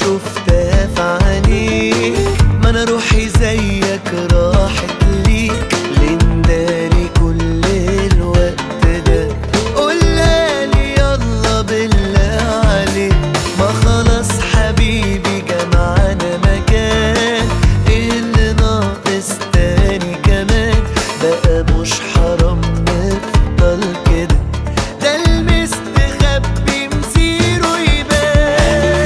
شفتها في عينيك ما انا روحي زيك راحت ليك لنداري كل الوقت ده قولها لي يلا بالله عليك ما خلاص حبيبي جمعنا مكان ايه اللي ناقص تاني كمان بقى مش حرام نفضل كده ده المستخبي مصيره يبان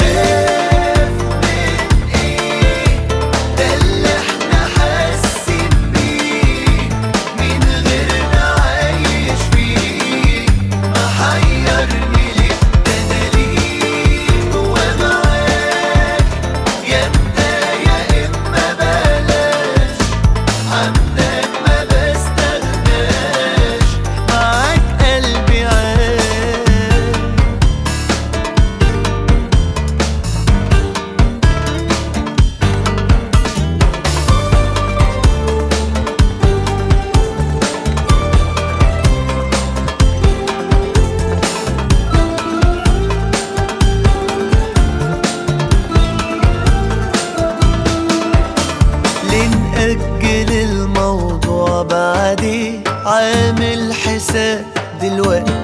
من ايه ده اللي احنا حاسين بيه من غيرنا عايش فيه محيرني ليه ده انا ليه ومعاك يا انت يا اما بلاش عنك ما بستغناش معاك قلبي عاش ليه نأجل الموضوع بعدين عامل حساب دلوقتي